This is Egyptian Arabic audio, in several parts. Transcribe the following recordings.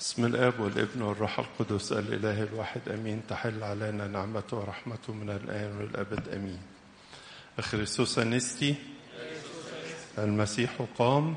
بسم الاب والابن والروح القدس الاله الواحد امين تحل علينا نعمته ورحمته من الان والابد امين اخريستوس انستي المسيح قام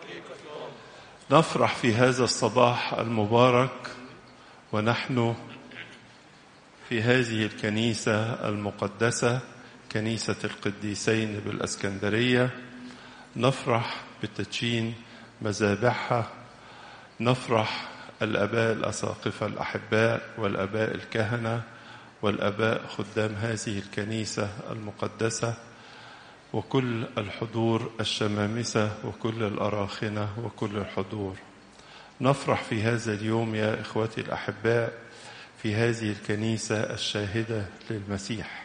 نفرح في هذا الصباح المبارك ونحن في هذه الكنيسه المقدسه كنيسه القديسين بالاسكندريه نفرح بتدشين مذابحها نفرح الاباء الاساقفه الاحباء والاباء الكهنه والاباء خدام هذه الكنيسه المقدسه وكل الحضور الشمامسه وكل الاراخنه وكل الحضور نفرح في هذا اليوم يا اخوتي الاحباء في هذه الكنيسه الشاهده للمسيح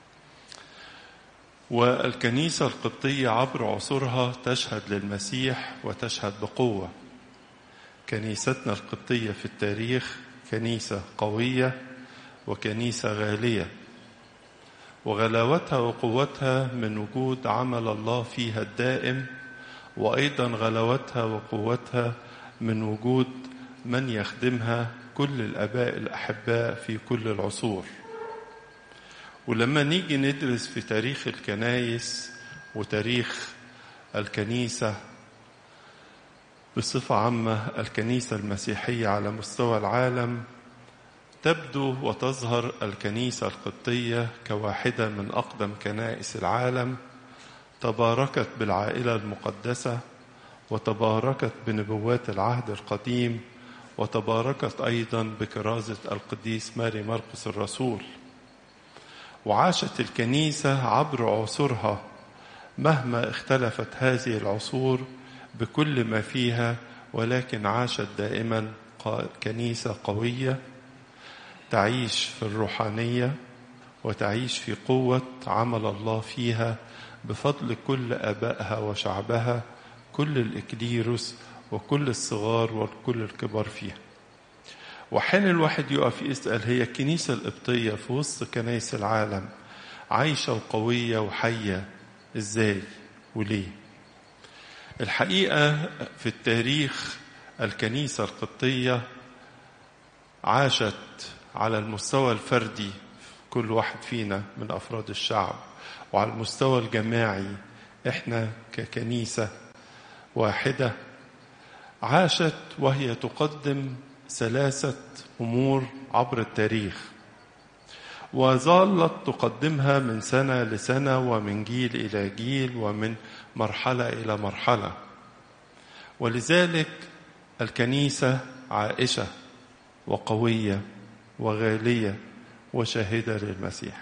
والكنيسه القبطيه عبر عصورها تشهد للمسيح وتشهد بقوه كنيستنا القبطية في التاريخ كنيسة قوية وكنيسة غالية وغلاوتها وقوتها من وجود عمل الله فيها الدائم وأيضا غلاوتها وقوتها من وجود من يخدمها كل الآباء الأحباء في كل العصور ولما نيجي ندرس في تاريخ الكنايس وتاريخ الكنيسة بصفة عامة الكنيسة المسيحية على مستوى العالم تبدو وتظهر الكنيسة القبطية كواحدة من أقدم كنائس العالم تباركت بالعائلة المقدسة وتباركت بنبوات العهد القديم وتباركت أيضا بكرازة القديس ماري مرقس الرسول وعاشت الكنيسة عبر عصورها مهما اختلفت هذه العصور بكل ما فيها ولكن عاشت دائما كنيسة قوية تعيش في الروحانية وتعيش في قوة عمل الله فيها بفضل كل آبائها وشعبها كل الإكليروس وكل الصغار وكل الكبار فيها وحين الواحد يقف يسأل هي الكنيسة القبطية في وسط كنايس العالم عايشة وقوية وحية ازاي وليه الحقيقة في التاريخ الكنيسة القبطية عاشت على المستوى الفردي كل واحد فينا من أفراد الشعب وعلى المستوى الجماعي إحنا ككنيسة واحدة عاشت وهي تقدم ثلاثة أمور عبر التاريخ وظلت تقدمها من سنة لسنة ومن جيل إلى جيل ومن مرحلة إلى مرحلة ولذلك الكنيسة عائشة وقوية وغالية وشاهدة للمسيح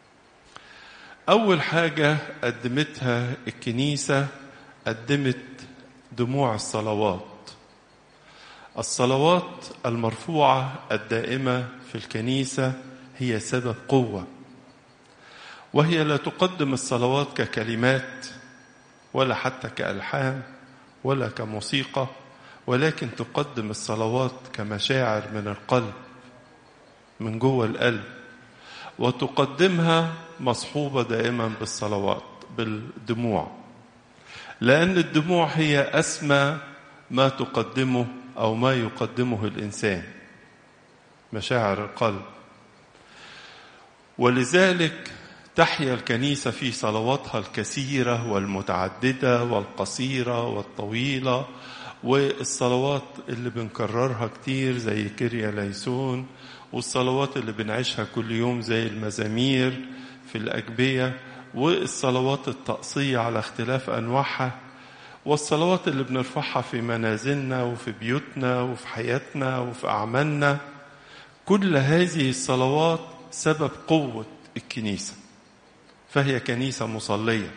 أول حاجة قدمتها الكنيسة قدمت دموع الصلوات الصلوات المرفوعة الدائمة في الكنيسة هي سبب قوة وهي لا تقدم الصلوات ككلمات ولا حتى كألحان ولا كموسيقى ولكن تقدم الصلوات كمشاعر من القلب من جوه القلب وتقدمها مصحوبة دائما بالصلوات بالدموع لأن الدموع هي أسمى ما تقدمه أو ما يقدمه الإنسان مشاعر القلب ولذلك تحيا الكنيسة في صلواتها الكثيرة والمتعددة والقصيرة والطويلة والصلوات اللي بنكررها كتير زي كيريا ليسون والصلوات اللي بنعيشها كل يوم زي المزامير في الأجبية والصلوات الطقسية على اختلاف أنواعها والصلوات اللي بنرفعها في منازلنا وفي بيوتنا وفي حياتنا وفي أعمالنا كل هذه الصلوات سبب قوة الكنيسة فهي كنيسة مصلية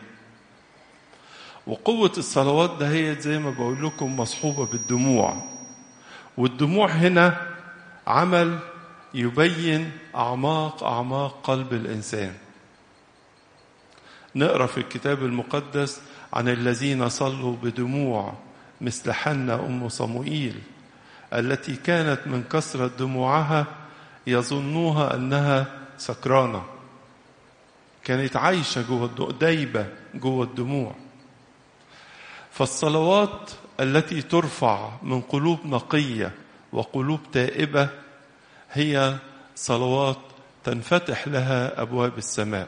وقوة الصلوات ده هي زي ما بقول لكم مصحوبة بالدموع والدموع هنا عمل يبين أعماق أعماق قلب الإنسان نقرأ في الكتاب المقدس عن الذين صلوا بدموع مثل حنا أم صموئيل التي كانت من كثرة دموعها يظنوها أنها سكرانة كانت عايشة جوه دايبة جوه الدموع فالصلوات التي ترفع من قلوب نقية وقلوب تائبة هي صلوات تنفتح لها أبواب السماء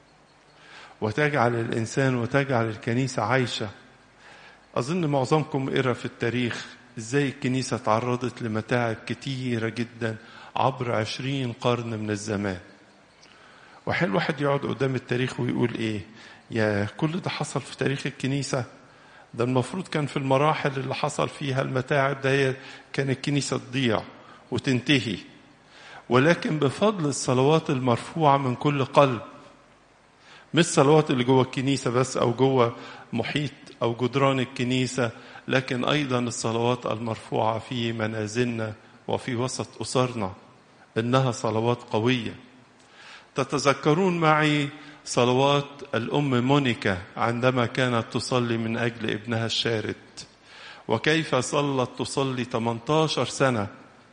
وتجعل الإنسان وتجعل الكنيسة عايشة أظن معظمكم قرأ في التاريخ إزاي الكنيسة تعرضت لمتاعب كتيرة جدا عبر عشرين قرن من الزمان وحين الواحد يقعد قدام التاريخ ويقول إيه يا كل ده حصل في تاريخ الكنيسة ده المفروض كان في المراحل اللي حصل فيها المتاعب ده كان الكنيسة تضيع وتنتهي ولكن بفضل الصلوات المرفوعة من كل قلب مش الصلوات اللي جوه الكنيسة بس أو جوه محيط أو جدران الكنيسة لكن أيضا الصلوات المرفوعة في منازلنا وفي وسط أسرنا إنها صلوات قوية تتذكرون معي صلوات الأم مونيكا عندما كانت تصلي من أجل ابنها الشارد وكيف صلت تصلي 18 سنة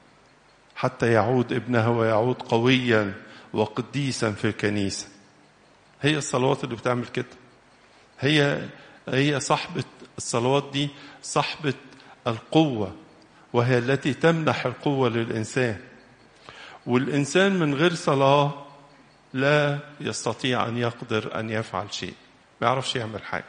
حتى يعود ابنها ويعود قويا وقديسا في الكنيسة هي الصلوات اللي بتعمل كده هي هي صاحبة الصلوات دي صاحبة القوة وهي التي تمنح القوة للإنسان والإنسان من غير صلاة لا يستطيع أن يقدر أن يفعل شيء ما يعرفش يعمل حاجة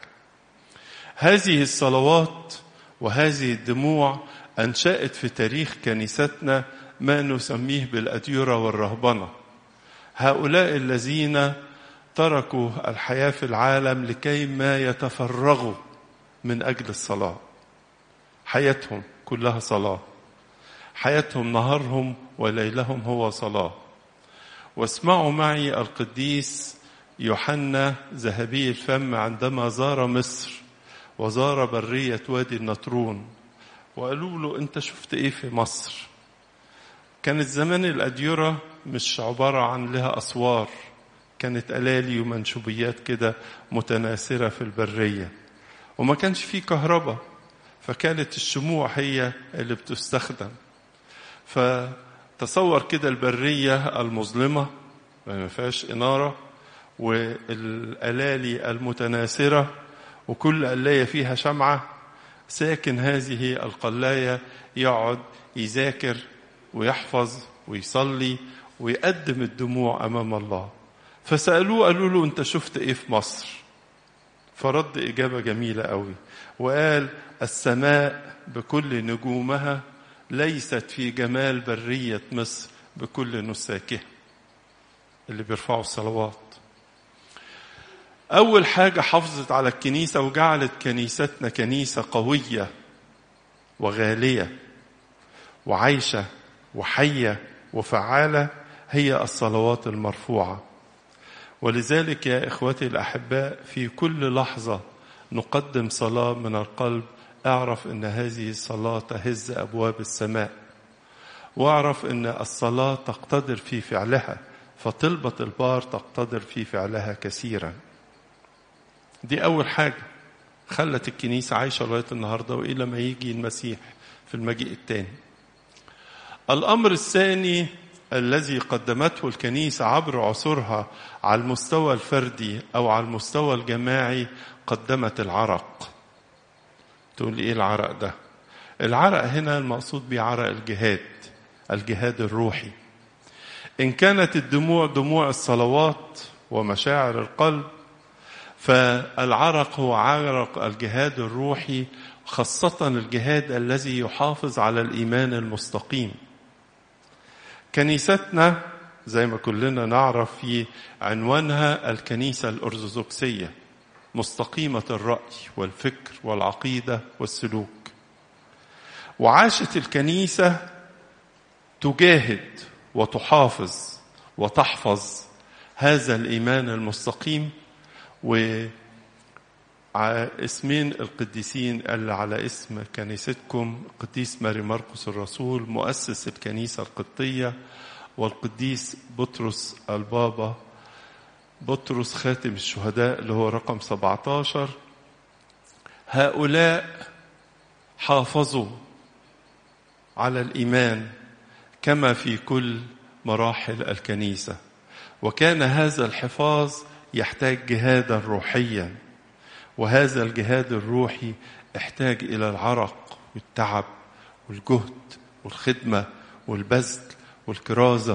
هذه الصلوات وهذه الدموع أنشأت في تاريخ كنيستنا ما نسميه بالأديرة والرهبنة هؤلاء الذين تركوا الحياة في العالم لكي ما يتفرغوا من أجل الصلاة حياتهم كلها صلاة حياتهم نهارهم وليلهم هو صلاة واسمعوا معي القديس يوحنا ذهبي الفم عندما زار مصر وزار برية وادي النطرون وقالوا له أنت شفت إيه في مصر كانت زمان الأديرة مش عبارة عن لها أسوار كانت ألالي ومنشوبيات كده متناثرة في البرية وما كانش فيه كهرباء فكانت الشموع هي اللي بتستخدم فتصور كده البرية المظلمة ما فيهاش إنارة والألالي المتناثرة وكل قلاية فيها شمعة ساكن هذه القلاية يقعد يذاكر ويحفظ ويصلي ويقدم الدموع أمام الله فسألوه قالوا له أنت شفت إيه في مصر فرد إجابة جميلة قوي وقال السماء بكل نجومها ليست في جمال برية مصر بكل نساكها اللي بيرفعوا الصلوات أول حاجة حافظت على الكنيسة وجعلت كنيستنا كنيسة قوية وغالية وعايشة وحية وفعالة هي الصلوات المرفوعة ولذلك يا إخوتي الأحباء في كل لحظة نقدم صلاة من القلب اعرف أن هذه الصلاة تهز أبواب السماء واعرف أن الصلاة تقتدر في فعلها فطلبة البار تقتدر في فعلها كثيرا دي أول حاجة خلت الكنيسة عايشة لغاية النهاردة وإلى ما يجي المسيح في المجيء الثاني الأمر الثاني الذي قدمته الكنيسة عبر عصورها على المستوى الفردي أو على المستوى الجماعي قدمت العرق تقول إيه العرق ده العرق هنا المقصود به عرق الجهاد الجهاد الروحي إن كانت الدموع دموع الصلوات ومشاعر القلب فالعرق هو عرق الجهاد الروحي خاصة الجهاد الذي يحافظ على الإيمان المستقيم كنيستنا زي ما كلنا نعرف في عنوانها الكنيسة الأرثوذكسية مستقيمة الرأي والفكر والعقيدة والسلوك وعاشت الكنيسة تجاهد وتحافظ وتحفظ هذا الإيمان المستقيم و اسمين القديسين اللي على اسم كنيستكم القديس ماري مرقس الرسول مؤسس الكنيسة القبطية والقديس بطرس البابا بطرس خاتم الشهداء اللي هو رقم 17 هؤلاء حافظوا على الإيمان كما في كل مراحل الكنيسة وكان هذا الحفاظ يحتاج جهادا روحيا وهذا الجهاد الروحي احتاج الى العرق والتعب والجهد والخدمة والبذل والكرازة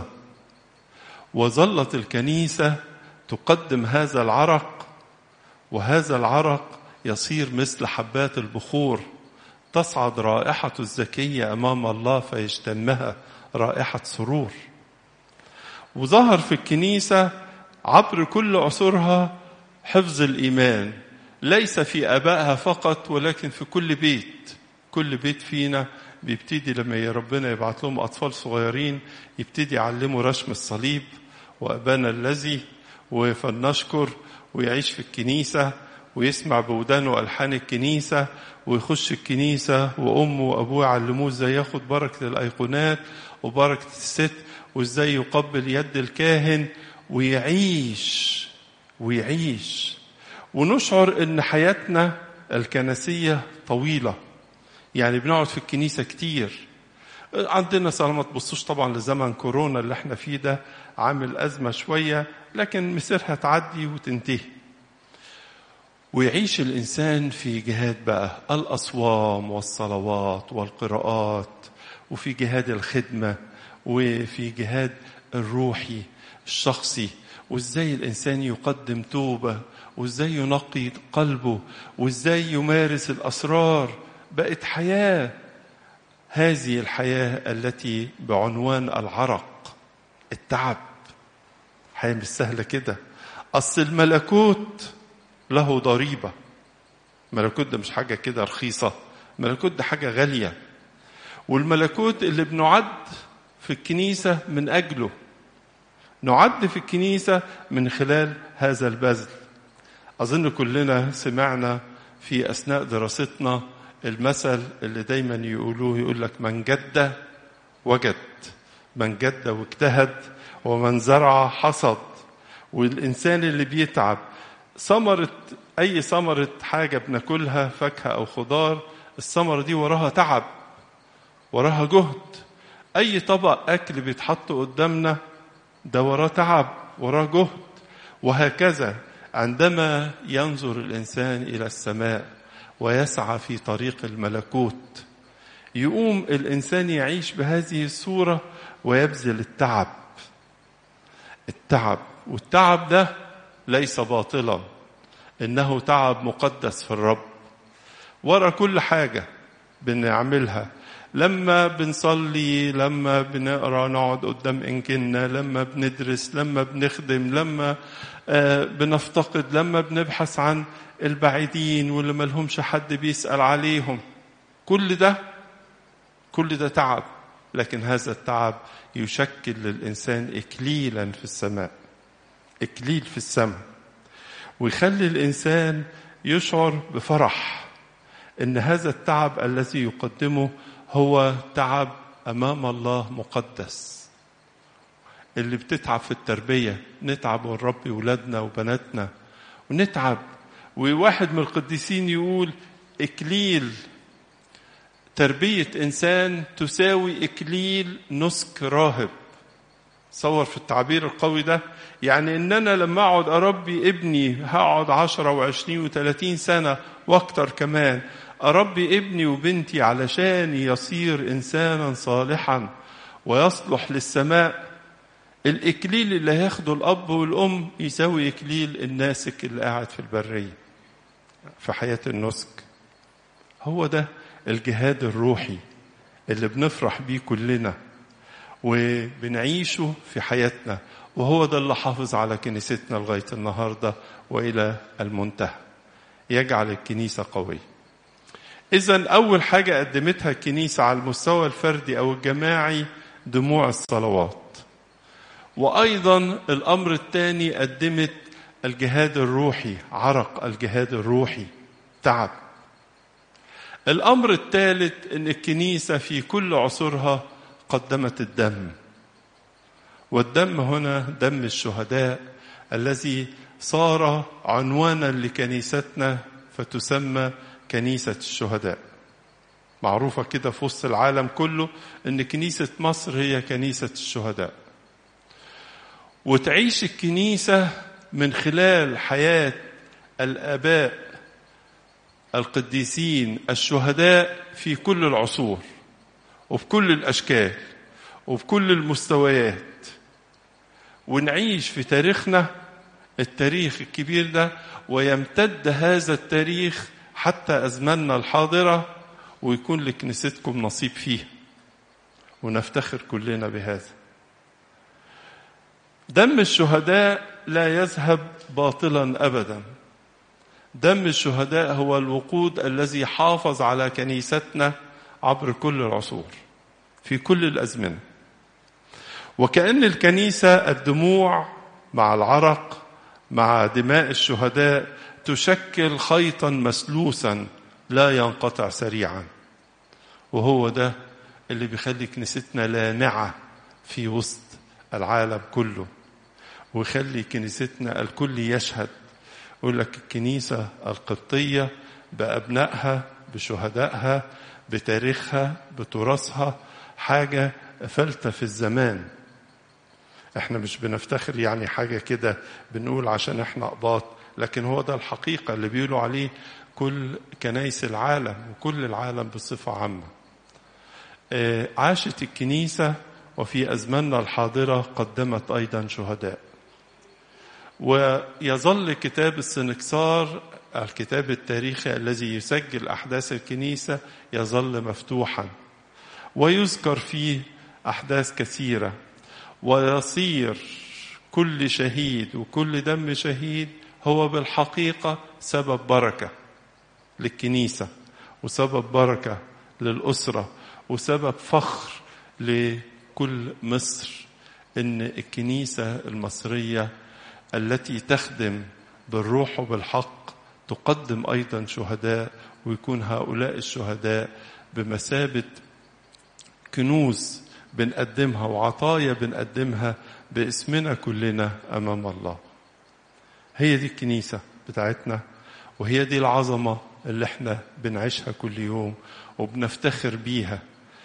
وظلت الكنيسة تقدم هذا العرق وهذا العرق يصير مثل حبات البخور تصعد رائحة الزكية أمام الله فيشتمها رائحة سرور وظهر في الكنيسة عبر كل عصورها حفظ الإيمان ليس في آبائها فقط ولكن في كل بيت كل بيت فينا بيبتدي لما ربنا يبعت لهم أطفال صغيرين يبتدي يعلموا رشم الصليب وأبانا الذي فلنشكر ويعيش في الكنيسة ويسمع بودانه ألحان الكنيسة ويخش الكنيسة وأمه وأبوه يعلموه إزاي ياخد بركة الأيقونات وبركة الست وإزاي يقبل يد الكاهن ويعيش ويعيش ونشعر إن حياتنا الكنسية طويلة يعني بنقعد في الكنيسة كتير عندنا صلاة ما تبصوش طبعا لزمن كورونا اللي احنا فيه ده عامل أزمة شوية لكن مسيرها تعدي وتنتهي ويعيش الإنسان في جهاد بقى الأصوام والصلوات والقراءات وفي جهاد الخدمة وفي جهاد الروحي الشخصي وازاي الإنسان يقدم توبة وازاي ينقي قلبه وازاي يمارس الأسرار بقت حياة هذه الحياة التي بعنوان العرق التعب حياة مش سهلة كده أصل الملكوت له ضريبة الملكوت ده مش حاجة كده رخيصة الملكوت ده حاجة غالية والملكوت اللي بنعد في الكنيسة من أجله نعد في الكنيسة من خلال هذا البذل أظن كلنا سمعنا في أثناء دراستنا المثل اللي دايما يقولوه يقول لك من جد وجد من جد واجتهد ومن زرع حصد والإنسان اللي بيتعب ثمرة أي ثمرة حاجة بناكلها فاكهة أو خضار الثمرة دي وراها تعب وراها جهد أي طبق أكل بيتحط قدامنا ده وراه تعب وراه جهد وهكذا عندما ينظر الإنسان إلى السماء ويسعى في طريق الملكوت يقوم الإنسان يعيش بهذه الصورة ويبذل التعب التعب والتعب ده ليس باطلا انه تعب مقدس في الرب ورا كل حاجه بنعملها لما بنصلي لما بنقرا نقعد قدام انجيلنا لما بندرس لما بنخدم لما آه بنفتقد لما بنبحث عن البعيدين واللي ملهمش حد بيسال عليهم كل ده كل ده تعب لكن هذا التعب يشكل للانسان اكليلا في السماء اكليل في السماء ويخلي الانسان يشعر بفرح ان هذا التعب الذي يقدمه هو تعب امام الله مقدس اللي بتتعب في التربيه نتعب ونربي ولادنا وبناتنا ونتعب وواحد من القديسين يقول اكليل تربيه انسان تساوي اكليل نسك راهب صور في التعبير القوي ده يعني ان انا لما اقعد اربي ابني هقعد عشرة وعشرين وثلاثين سنة واكتر كمان اربي ابني وبنتي علشان يصير انسانا صالحا ويصلح للسماء الاكليل اللي هياخده الاب والام يساوي اكليل الناسك اللي قاعد في البرية في حياة النسك هو ده الجهاد الروحي اللي بنفرح بيه كلنا وبنعيشه في حياتنا وهو ده اللي حافظ على كنيستنا لغاية النهاردة وإلى المنتهى يجعل الكنيسة قوية إذا أول حاجة قدمتها الكنيسة على المستوى الفردي أو الجماعي دموع الصلوات وأيضا الأمر الثاني قدمت الجهاد الروحي عرق الجهاد الروحي تعب الأمر الثالث أن الكنيسة في كل عصورها قدمت الدم والدم هنا دم الشهداء الذي صار عنوانا لكنيستنا فتسمى كنيسة الشهداء معروفة كده في وسط العالم كله ان كنيسة مصر هي كنيسة الشهداء وتعيش الكنيسة من خلال حياة الآباء القديسين الشهداء في كل العصور وبكل الأشكال وبكل المستويات ونعيش في تاريخنا التاريخ الكبير ده ويمتد هذا التاريخ حتى أزماننا الحاضرة ويكون لكنيستكم نصيب فيه ونفتخر كلنا بهذا دم الشهداء لا يذهب باطلا ابدا دم الشهداء هو الوقود الذي حافظ على كنيستنا عبر كل العصور في كل الازمنه وكأن الكنيسة الدموع مع العرق مع دماء الشهداء تشكل خيطا مسلوسا لا ينقطع سريعا وهو ده اللي بيخلي كنيستنا لامعة في وسط العالم كله ويخلي كنيستنا الكل يشهد يقول لك الكنيسة القبطية بأبنائها بشهدائها بتاريخها بتراثها حاجة فلتة في الزمان احنا مش بنفتخر يعني حاجة كده بنقول عشان احنا قباط لكن هو ده الحقيقة اللي بيقولوا عليه كل كنايس العالم وكل العالم بصفة عامة عاشت الكنيسة وفي أزماننا الحاضرة قدمت أيضا شهداء ويظل كتاب السنكسار الكتاب التاريخي الذي يسجل أحداث الكنيسة يظل مفتوحا ويذكر فيه أحداث كثيرة ويصير كل شهيد وكل دم شهيد هو بالحقيقة سبب بركة للكنيسة وسبب بركة للأسرة وسبب فخر لكل مصر ان الكنيسه المصريه التي تخدم بالروح وبالحق تقدم ايضا شهداء ويكون هؤلاء الشهداء بمثابه كنوز بنقدمها وعطايا بنقدمها باسمنا كلنا امام الله هي دي الكنيسه بتاعتنا وهي دي العظمه اللي احنا بنعيشها كل يوم وبنفتخر بيها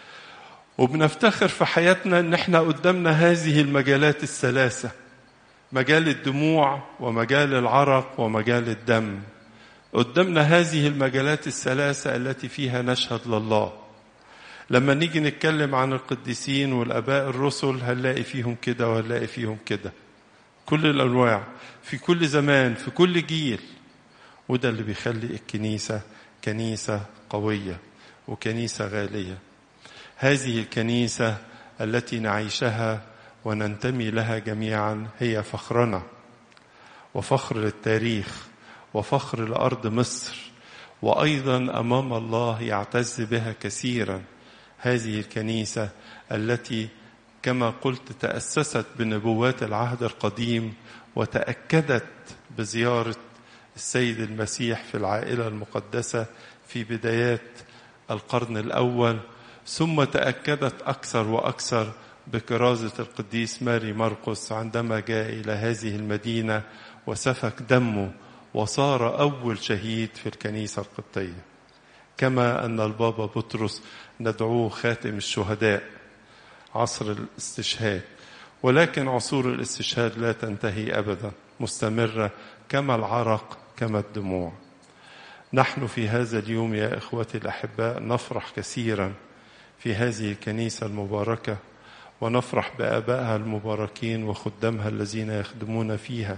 وبنفتخر في حياتنا ان احنا قدامنا هذه المجالات الثلاثه مجال الدموع ومجال العرق ومجال الدم قدامنا هذه المجالات الثلاثه التي فيها نشهد لله لما نيجي نتكلم عن القديسين والاباء الرسل هنلاقي فيهم كده وهنلاقي فيهم كده كل الانواع في كل زمان في كل جيل وده اللي بيخلي الكنيسه كنيسه قويه وكنيسه غاليه هذه الكنيسه التي نعيشها وننتمي لها جميعا هي فخرنا وفخر للتاريخ وفخر لارض مصر وايضا امام الله يعتز بها كثيرا هذه الكنيسه التي كما قلت تاسست بنبوات العهد القديم وتاكدت بزياره السيد المسيح في العائله المقدسه في بدايات القرن الاول ثم تاكدت اكثر واكثر بكرازه القديس ماري مرقس عندما جاء الى هذه المدينه وسفك دمه وصار اول شهيد في الكنيسه القبطيه كما ان البابا بطرس ندعوه خاتم الشهداء عصر الاستشهاد ولكن عصور الاستشهاد لا تنتهي ابدا مستمره كما العرق كما الدموع نحن في هذا اليوم يا اخوتي الاحباء نفرح كثيرا في هذه الكنيسه المباركه ونفرح بابائها المباركين وخدامها الذين يخدمون فيها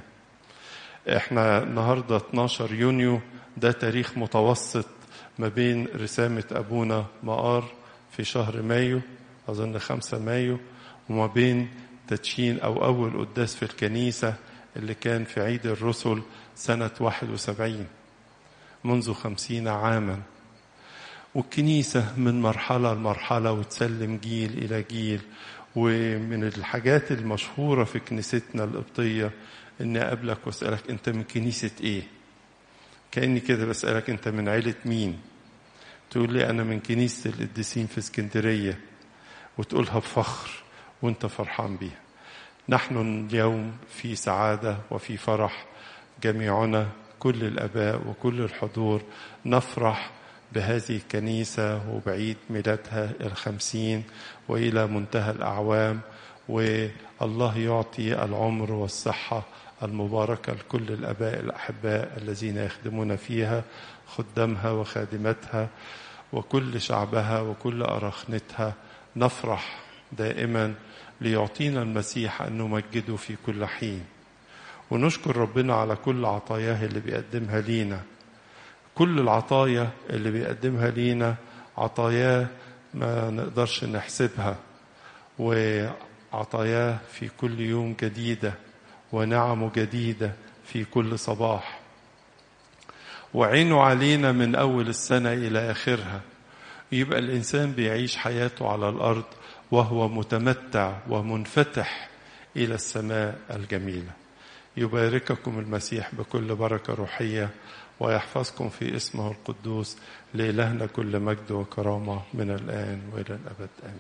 احنا النهارده 12 يونيو ده تاريخ متوسط ما بين رسامة أبونا مقار في شهر مايو أظن خمسة مايو وما بين تدشين أو أول قداس في الكنيسة اللي كان في عيد الرسل سنة 71 منذ خمسين عاما والكنيسة من مرحلة لمرحلة وتسلم جيل إلى جيل ومن الحاجات المشهورة في كنيستنا القبطية إني أقابلك وأسألك أنت من كنيسة إيه؟ كأني كده بسألك أنت من عيلة مين؟ تقول لي أنا من كنيسة القديسين في اسكندرية وتقولها بفخر وأنت فرحان بيها. نحن اليوم في سعادة وفي فرح جميعنا كل الآباء وكل الحضور نفرح بهذه الكنيسة وبعيد ميلادها الخمسين وإلى منتهى الأعوام والله يعطي العمر والصحة المباركة لكل الآباء الأحباء الذين يخدمون فيها خدامها وخادمتها وكل شعبها وكل أراخنتها نفرح دائما ليعطينا المسيح أن نمجده في كل حين ونشكر ربنا على كل عطاياه اللي بيقدمها لينا كل العطايا اللي بيقدمها لينا عطاياه ما نقدرش نحسبها وعطاياه في كل يوم جديدة ونعمه جديدة في كل صباح وعينه علينا من أول السنة إلى آخرها يبقى الإنسان بيعيش حياته على الأرض وهو متمتع ومنفتح إلى السماء الجميلة يبارككم المسيح بكل بركة روحية ويحفظكم في اسمه القدوس لإلهنا كل مجد وكرامة من الآن وإلى الأبد آمين